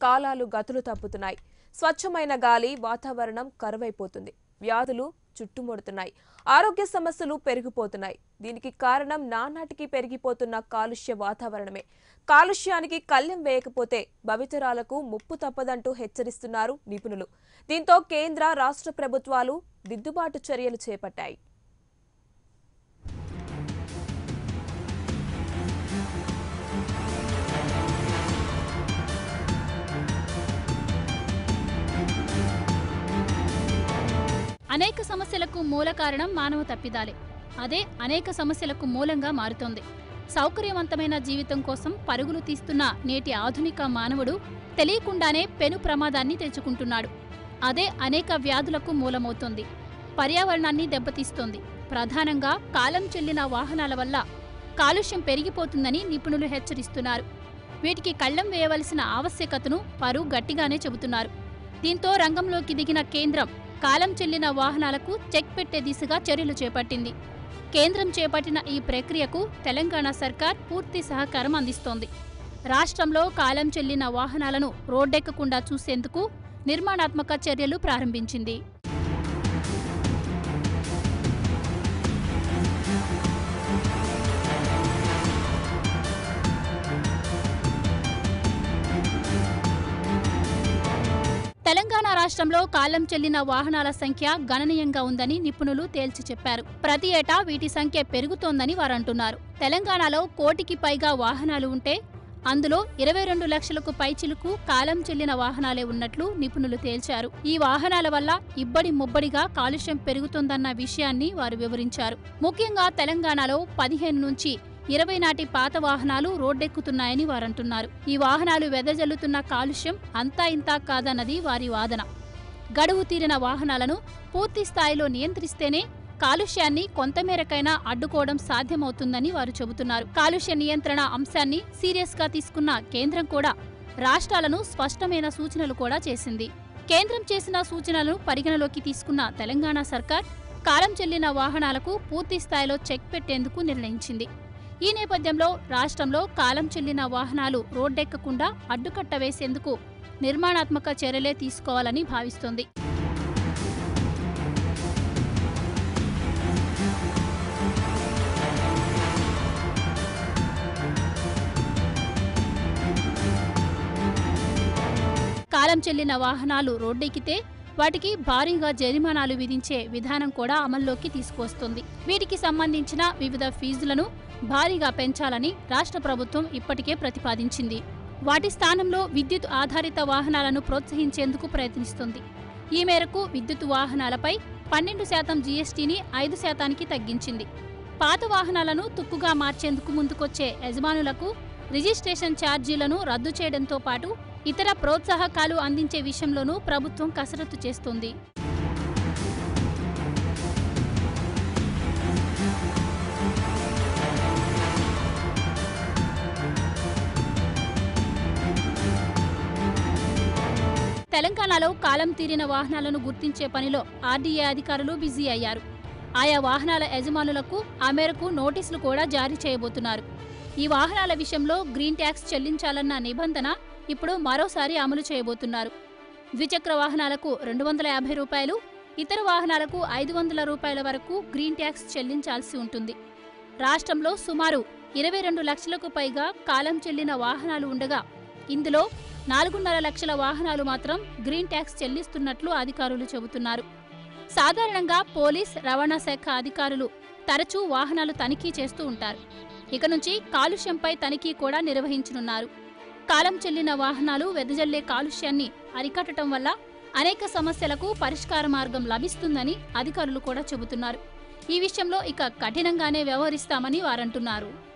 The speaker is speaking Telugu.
కాలాలు గతులు తప్పుతున్నాయి స్వచ్ఛమైన గాలి వాతావరణం కరువైపోతుంది వ్యాధులు చుట్టుముడుతున్నాయి ఆరోగ్య సమస్యలు పెరిగిపోతున్నాయి దీనికి కారణం నానాటికి పెరిగిపోతున్న కాలుష్య వాతావరణమే కాలుష్యానికి కళ్ళెం వేయకపోతే భవితరాలకు ముప్పు తప్పదంటూ హెచ్చరిస్తున్నారు నిపుణులు దీంతో కేంద్ర రాష్ట్ర ప్రభుత్వాలు దిద్దుబాటు చర్యలు చేపట్టాయి అనేక సమస్యలకు మూల కారణం మానవ తప్పిదాలే అదే అనేక సమస్యలకు మూలంగా మారుతోంది సౌకర్యవంతమైన జీవితం కోసం పరుగులు తీస్తున్న నేటి ఆధునిక మానవుడు తెలియకుండానే పెను ప్రమాదాన్ని తెచ్చుకుంటున్నాడు అదే అనేక వ్యాధులకు మూలమవుతోంది పర్యావరణాన్ని దెబ్బతీస్తోంది ప్రధానంగా కాలం చెల్లిన వాహనాల వల్ల కాలుష్యం పెరిగిపోతుందని నిపుణులు హెచ్చరిస్తున్నారు వీటికి కళ్ళం వేయవలసిన ఆవశ్యకతను వారు గట్టిగానే చెబుతున్నారు దీంతో రంగంలోకి దిగిన కేంద్రం కాలం చెల్లిన వాహనాలకు చెక్ పెట్టే దిశగా చర్యలు చేపట్టింది కేంద్రం చేపట్టిన ఈ ప్రక్రియకు తెలంగాణ సర్కార్ పూర్తి సహకారం అందిస్తోంది రాష్ట్రంలో కాలం చెల్లిన వాహనాలను రోడ్డెక్కకుండా చూసేందుకు నిర్మాణాత్మక చర్యలు ప్రారంభించింది తెలంగాణ రాష్ట్రంలో కాలం చెల్లిన వాహనాల సంఖ్య గణనీయంగా ఉందని నిపుణులు తేల్చి చెప్పారు ప్రతి ఏటా వీటి సంఖ్య పెరుగుతోందని వారంటున్నారు తెలంగాణలో కోటికి పైగా వాహనాలు ఉంటే అందులో ఇరవై రెండు లక్షలకు పైచిలుకు కాలం చెల్లిన వాహనాలే ఉన్నట్లు నిపుణులు తేల్చారు ఈ వాహనాల వల్ల ఇబ్బడి ముబ్బడిగా కాలుష్యం పెరుగుతోందన్న విషయాన్ని వారు వివరించారు ముఖ్యంగా తెలంగాణలో పదిహేను నుంచి ఇరవై నాటి పాత వాహనాలు రోడ్డెక్కుతున్నాయని వారంటున్నారు ఈ వాహనాలు వెదజల్లుతున్న కాలుష్యం అంతా ఇంతా కాదన్నది వారి వాదన గడువు తీరిన వాహనాలను పూర్తి స్థాయిలో నియంత్రిస్తేనే కాలుష్యాన్ని కొంతమేరకైనా అడ్డుకోవడం సాధ్యమవుతుందని వారు చెబుతున్నారు కాలుష్య నియంత్రణ అంశాన్ని సీరియస్ గా తీసుకున్న కేంద్రం కూడా రాష్ట్రాలను స్పష్టమైన సూచనలు కూడా చేసింది కేంద్రం చేసిన సూచనలను పరిగణలోకి తీసుకున్న తెలంగాణ సర్కార్ కాలం చెల్లిన వాహనాలకు పూర్తి స్థాయిలో చెక్ పెట్టేందుకు నిర్ణయించింది ఈ నేపథ్యంలో రాష్ట్రంలో కాలం చెల్లిన వాహనాలు రోడ్డెక్కకుండా అడ్డుకట్ట వేసేందుకు నిర్మాణాత్మక చర్యలే తీసుకోవాలని భావిస్తోంది కాలం చెల్లిన వాహనాలు రోడ్డెక్కితే వాటికి భారీగా జరిమానాలు విధించే విధానం కూడా అమల్లోకి తీసుకువస్తుంది వీటికి సంబంధించిన వివిధ ఫీజులను భారీగా పెంచాలని రాష్ట్ర ప్రభుత్వం ఇప్పటికే ప్రతిపాదించింది వాటి స్థానంలో విద్యుత్ ఆధారిత వాహనాలను ప్రోత్సహించేందుకు ప్రయత్నిస్తుంది ఈ మేరకు విద్యుత్ వాహనాలపై పన్నెండు శాతం జీఎస్టీని ఐదు శాతానికి తగ్గించింది పాత వాహనాలను తుక్కుగా మార్చేందుకు ముందుకొచ్చే యజమానులకు రిజిస్ట్రేషన్ ఛార్జీలను రద్దు చేయడంతో పాటు ఇతర ప్రోత్సాహకాలు అందించే విషయంలోనూ ప్రభుత్వం కసరత్తు చేస్తోంది తెలంగాణలో కాలం తీరిన వాహనాలను గుర్తించే పనిలో ఆర్డీఏ అధికారులు బిజీ అయ్యారు ఆయా వాహనాల యజమానులకు ఆ మేరకు నోటీసులు కూడా జారీ చేయబోతున్నారు ఈ వాహనాల విషయంలో గ్రీన్ ట్యాక్స్ చెల్లించాలన్న నిబంధన ఇప్పుడు మరోసారి అమలు చేయబోతున్నారు ద్విచక్ర వాహనాలకు రెండు వందల యాభై రూపాయలు ఇతర వాహనాలకు ఐదు వందల రూపాయల వరకు గ్రీన్ ట్యాక్స్ చెల్లించాల్సి ఉంటుంది రాష్ట్రంలో సుమారు ఇరవై రెండు లక్షలకు పైగా కాలం చెల్లిన వాహనాలు ఉండగా ఇందులో నాలుగున్నర లక్షల వాహనాలు మాత్రం గ్రీన్ ట్యాక్స్ చెల్లిస్తున్నట్లు అధికారులు చెబుతున్నారు సాధారణంగా పోలీస్ రవాణా శాఖ అధికారులు తరచూ వాహనాలు తనిఖీ చేస్తూ ఉంటారు ఇక నుంచి కాలుష్యంపై తనిఖీ కూడా నిర్వహించనున్నారు కాలం చెల్లిన వాహనాలు వెదజల్లే కాలుష్యాన్ని అరికట్టడం వల్ల అనేక సమస్యలకు పరిష్కార మార్గం లభిస్తుందని అధికారులు కూడా చెబుతున్నారు ఈ విషయంలో ఇక కఠినంగానే వ్యవహరిస్తామని వారంటున్నారు